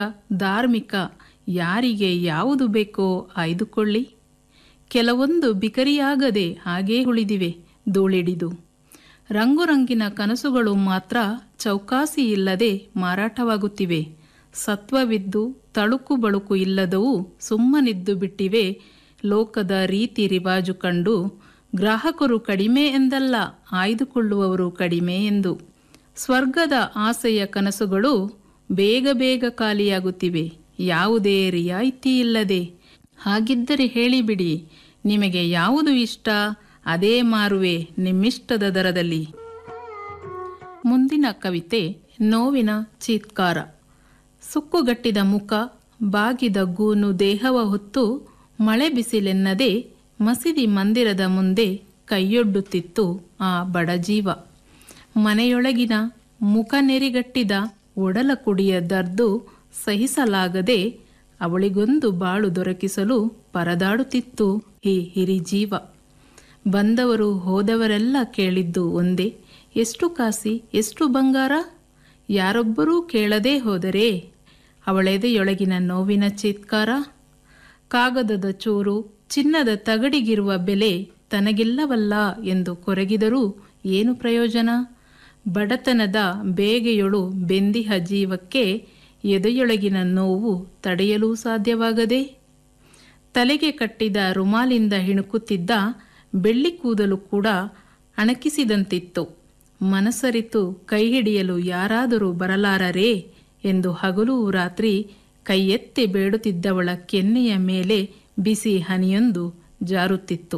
ಧಾರ್ಮಿಕ ಯಾರಿಗೆ ಯಾವುದು ಬೇಕೋ ಆಯ್ದುಕೊಳ್ಳಿ ಕೆಲವೊಂದು ಬಿಕರಿಯಾಗದೆ ಹಾಗೇ ಉಳಿದಿವೆ ಧೂಳಿಡಿದು ರಂಗುರಂಗಿನ ಕನಸುಗಳು ಮಾತ್ರ ಚೌಕಾಸಿ ಇಲ್ಲದೆ ಮಾರಾಟವಾಗುತ್ತಿವೆ ಸತ್ವವಿದ್ದು ತಳುಕು ಬಳುಕು ಇಲ್ಲದವು ಸುಮ್ಮನಿದ್ದು ಬಿಟ್ಟಿವೆ ಲೋಕದ ರೀತಿ ರಿವಾಜು ಕಂಡು ಗ್ರಾಹಕರು ಕಡಿಮೆ ಎಂದಲ್ಲ ಆಯ್ದುಕೊಳ್ಳುವವರು ಕಡಿಮೆ ಎಂದು ಸ್ವರ್ಗದ ಆಸೆಯ ಕನಸುಗಳು ಬೇಗ ಬೇಗ ಖಾಲಿಯಾಗುತ್ತಿವೆ ಯಾವುದೇ ರಿಯಾಯಿತಿ ಇಲ್ಲದೆ ಹಾಗಿದ್ದರೆ ಹೇಳಿಬಿಡಿ ನಿಮಗೆ ಯಾವುದು ಇಷ್ಟ ಅದೇ ಮಾರುವೆ ನಿಮ್ಮಿಷ್ಟದ ದರದಲ್ಲಿ ಮುಂದಿನ ಕವಿತೆ ನೋವಿನ ಚೀತ್ಕಾರ ಸುಕ್ಕುಗಟ್ಟಿದ ಮುಖ ಬಾಗಿದ ಗೂನು ದೇಹವ ಹೊತ್ತು ಮಳೆ ಬಿಸಿಲೆನ್ನದೆ ಮಸೀದಿ ಮಂದಿರದ ಮುಂದೆ ಕೈಯೊಡ್ಡುತ್ತಿತ್ತು ಆ ಬಡಜೀವ ಮನೆಯೊಳಗಿನ ಮುಖ ನೆರಿಗಟ್ಟಿದ ಒಡಲ ಕುಡಿಯ ದರ್ದು ಸಹಿಸಲಾಗದೆ ಅವಳಿಗೊಂದು ಬಾಳು ದೊರಕಿಸಲು ಪರದಾಡುತ್ತಿತ್ತು ಈ ಹಿರಿಜೀವ ಬಂದವರು ಹೋದವರೆಲ್ಲ ಕೇಳಿದ್ದು ಒಂದೇ ಎಷ್ಟು ಕಾಸಿ ಎಷ್ಟು ಬಂಗಾರ ಯಾರೊಬ್ಬರೂ ಕೇಳದೇ ಹೋದರೆ ಅವಳೆದೆಯೊಳಗಿನ ನೋವಿನ ಚೀತ್ಕಾರ ಕಾಗದದ ಚೂರು ಚಿನ್ನದ ತಗಡಿಗಿರುವ ಬೆಲೆ ತನಗಿಲ್ಲವಲ್ಲ ಎಂದು ಕೊರಗಿದರೂ ಏನು ಪ್ರಯೋಜನ ಬಡತನದ ಬೇಗೆಯೊಳು ಬೆಂದಿಹ ಜೀವಕ್ಕೆ ಎದೆಯೊಳಗಿನ ನೋವು ತಡೆಯಲು ಸಾಧ್ಯವಾಗದೆ ತಲೆಗೆ ಕಟ್ಟಿದ ರುಮಾಲಿಂದ ಹಿಣುಕುತ್ತಿದ್ದ ಬೆಳ್ಳಿ ಕೂದಲು ಕೂಡ ಅಣಕಿಸಿದಂತಿತ್ತು ಮನಸರಿತು ಕೈ ಹಿಡಿಯಲು ಯಾರಾದರೂ ಬರಲಾರರೇ ಎಂದು ಹಗಲು ರಾತ್ರಿ ಕೈ ಎತ್ತಿ ಬೇಡುತ್ತಿದ್ದವಳ ಕೆನ್ನೆಯ ಮೇಲೆ ಬಿಸಿ ಹನಿಯೊಂದು ಜಾರುತ್ತಿತ್ತು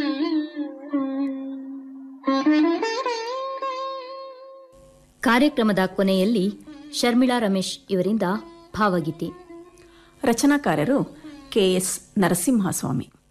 ಕಾರ್ಯಕ್ರಮದ ಕೊನೆಯಲ್ಲಿ ಶರ್ಮಿಳಾ ರಮೇಶ್ ಇವರಿಂದ ಭಾವಗೀತೆ ರಚನಾಕಾರರು ಕೆ ಎಸ್ ನರಸಿಂಹಸ್ವಾಮಿ